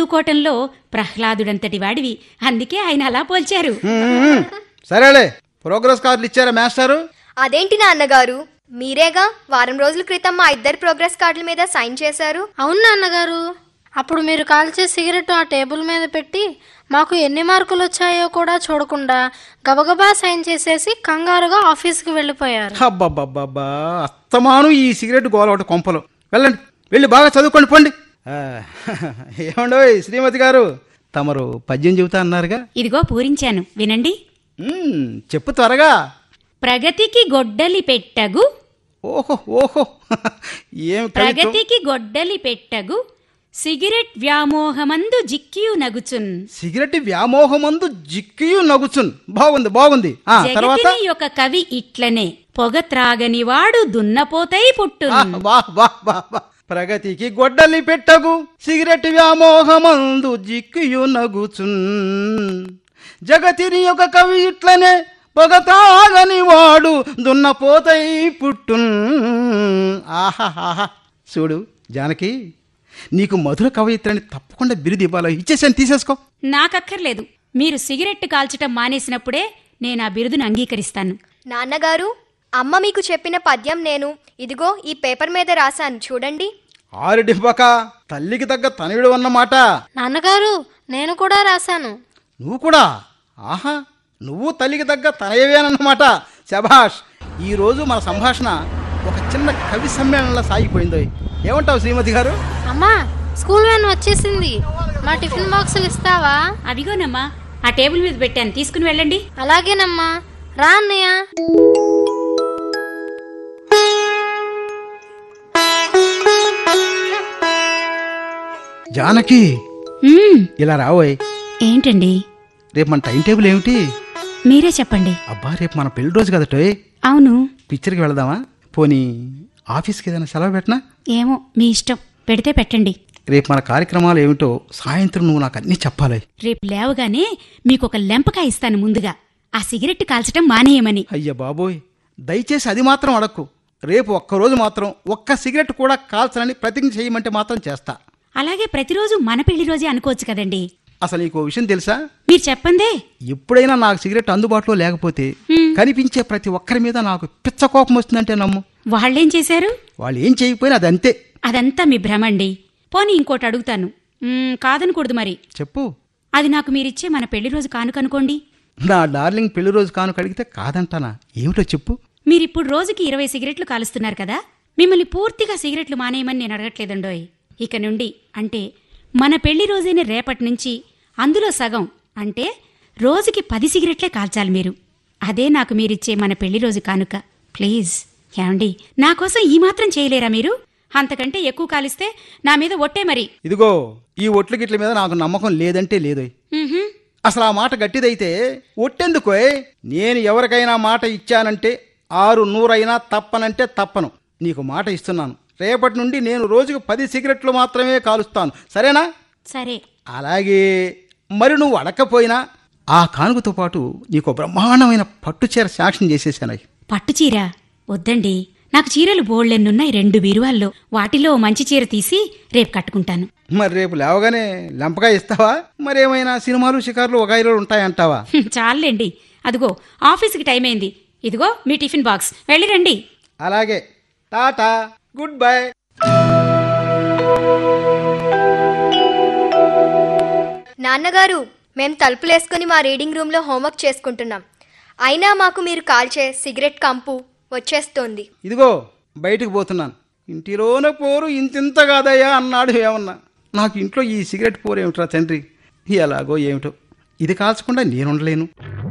చదువుకోవటంలో ప్రహ్లాదుడంతటి వాడివి అందుకే ఆయన అలా పోల్చారు మ్మ్. సరేలే ప్రోగ్రెస్ కార్డులు ఇచ్చారా మాస్టారు అదేంటి నాన్నగారు మీరేగా వారం రోజుల క్రితం మా ఇద్దరు ప్రోగ్రెస్ కార్డుల మీద సైన్ చేశారు అవును నాన్నగారు అప్పుడు మీరు కాల్చే సిగరెట్ ఆ టేబుల్ మీద పెట్టి మాకు ఎన్ని మార్కులు వచ్చాయో కూడా చూడకుండా గబగబా సైన్ చేసేసి కంగారుగా ఆఫీస్కి వెళ్ళిపోయారు అబ్బబ్బబ్బబ్బా అస్తమాను ఈ సిగరెట్ గోల ఒకటి కొంపలు వెళ్ళండి వెళ్ళి బాగా చదువుకోండి పోండి ఆ, ఏమండోయ్ శ్రీమతి గారు తమరు పద్యం చెబుతా అన్నారుగా ఇదిగో పూరించాను వినండి మ్మ్, చెప్పు త్వరగా ప్రగతికి గొడ్డలి పెట్టగు ఓహో ఓహో ఏం కవిత్వం ప్రగతికి గొడ్డలి పెట్టగు సిగరెట్ వ్యామోహమందు జిక్కియు నగుచున్ సిగరెట్ వ్యామోహమందు జిక్కియు నగుచున్ బాగుంది బాగుంది ఆ తర్వాత జగతిని ఒక కవి ఇట్లనే పొగ త్రాగని వాడు దున్నపోతై పుట్టును ఆ, వాహ్ వాహ్ వాహ్ వాహ్. ప్రగతికి గొడ్డలి పెట్టగు సిగరెట్ వ్యామోహమందు జిక్కియు నగుచున్ జగతిని ఒక కవి ఇట్లనే పొగ తాగని వాడు దున్నపోతై పుట్టున్ ఆహాహా చూడు జానకి నీకు మధుర కవయిత్రని తప్పకుండా బిరుదు ఇవ్వాలో ఇచ్చేసాను తీసేసుకో నాకక్కర్లేదు మీరు సిగరెట్ కాల్చటం మానేసినప్పుడే నేను ఆ బిరుదును అంగీకరిస్తాను నాన్నగారు అమ్మ మీకు చెప్పిన పద్యం నేను ఇదిగో ఈ పేపర్ మీద రాశాను చూడండి ఆరుడివ్వక తల్లికి తగ్గ తనయుడు అన్నమాట నాన్నగారు నేను కూడా రాశాను నువ్వు కూడా ఆహా నువ్వు తల్లికి తగ్గ తనయవేనన్నమాట శభాష్ ఈరోజు మన సంభాషణ ఒక చిన్న కవి సమ్మేళనంలో సాగిపోయిందో ఏమంటావు శ్రీమతి గారు అమ్మా స్కూల్ వ్యాన్ వచ్చేసింది మా టిఫిన్ బాక్సులు ఇస్తావా అవిగోనమ్మా ఆ టేబుల్ మీద పెట్టాను తీసుకుని వెళ్ళండి అలాగేనమ్మా రా అన్నయ్య జానకి మ్మ్, ఇలా రావోయ్ ఏంటండి రేపు మన టైం టేబుల్ ఏమిటి మీరే చెప్పండి అబ్బా రేపు మన పెళ్లి రోజు కదటోయ్ అవును పిక్చర్కి వెళదామా పోనీ ఆఫీస్కి ఏదైనా సెలవు పెట్టనా ఏమో మీ ఇష్టం పెడితే పెట్టండి రేపు మన కార్యక్రమాలు ఏమిటో సాయంత్రం నువ్వు నాకు అన్నీ చెప్పాలి రేపు లేవగానే మీకు ఒక లెంపకాయ ఇస్తాను ముందుగా ఆ సిగరెట్ కాల్చటం మానేయమని అయ్య బాబోయ్ దయచేసి అది మాత్రం అడక్కు రేపు ఒక్కరోజు మాత్రం ఒక్క సిగరెట్ కూడా కాల్చనని ప్రతిజ్ఞ చేయమంటే మాత్రం చేస్తా అలాగే ప్రతిరోజు మన పెళ్లి రోజే అనుకోవచ్చు కదండి అసలు నీకు ఓ విషయం తెలుసా మీరు చెప్పందే ఎప్పుడైనా నాకు సిగరెట్ అందుబాటులో లేకపోతే కనిపించే ప్రతి ఒక్కరి మీద నాకు పిచ్చ కోపం వస్తుందంటే నమ్ము వాళ్ళేం చేశారు వాళ్ళు ఏం చేయకపోయినా అది అంతే అదంతా మీ భ్రమండి పోనీ ఇంకోటి అడుగుతాను మ్మ్, కాదనకూడదు మరి చెప్పు అది నాకు మీరిచ్చే మన పెళ్లి రోజు కానుకనుకోండి నా డార్లింగ్ పెళ్లి రోజు కాను కడిగితే కాదంటానా ఏమిటో చెప్పు మీరిప్పుడు రోజుకి ఇరవై సిగరెట్లు కాలుస్తున్నారు కదా మిమ్మల్ని పూర్తిగా సిగరెట్లు మానేయమని నేను అడగట్లేదండోయ్ ఇక నుండి అంటే మన పెళ్లి రోజైన రేపటి నుంచి అందులో సగం అంటే రోజుకి పది సిగరెట్లే కాల్చాలి మీరు అదే నాకు మీరిచ్చే మన పెళ్లి రోజు కానుక ప్లీజ్ ఏమండి నా కోసం ఈ మాత్రం చేయలేరా మీరు అంతకంటే ఎక్కువ కాలిస్తే నా మీద ఒట్టే మరి ఇదిగో ఈ ఒట్లు గిట్ల మీద నాకు నమ్మకం లేదంటే లేదోయ్ ఉహుం. అసలు ఆ మాట గట్టిదైతే ఒట్టెందుకోయ్ నేను ఎవరికైనా మాట ఇచ్చానంటే ఆరు నూరైనా తప్పనంటే తప్పను నీకు మాట ఇస్తున్నాను రేపటి నుండి నేను రోజుకు పది సిగరెట్లు మాత్రమే కాలుస్తాను సరేనా సరే అలాగే మరి నువ్వు అడకపోయినా ఆ కానుకతో పాటు నీకు బ్రహ్మాండమైన పట్టు చీర శాంక్షన్ చేసేసాను పట్టు చీర వద్దండి నాకు చీరలు బోళ్ళెన్నున్నాయి రెండు బీరువాల్లో వాటిలో ఓ మంచి చీర తీసి రేపు కట్టుకుంటాను మరి రేపు లేవగానే లెంపగా ఇస్తావా మరేమైనా సినిమాలు షికార్లు ఒక ఐదు ఉంటాయంటావా హ్మ్, చాలండి అదిగో ఆఫీస్కి టైం అయింది ఇదిగో మీ టిఫిన్ బాక్స్ వెళ్ళి రండి అలాగే టాటా గుడ్ బై నాన్నగారు మేము తలుపులేసుకుని మా రీడింగ్ రూమ్లో హోంవర్క్ చేసుకుంటున్నాం అయినా మాకు మీరు కాల్చే సిగరెట్ కంపు వచ్చేస్తోంది ఇదిగో బయటికి పోతున్నాను ఇంటిలోన పోరు ఇంతింత కాదయ్యా అన్నాడు ఏమన్నా నాకు ఇంట్లో ఈ సిగరెట్ పోరు ఏమిట్రా తండ్రి ఎలాగో ఏమిటో ఇది కాల్చకుండా నేనుండలేను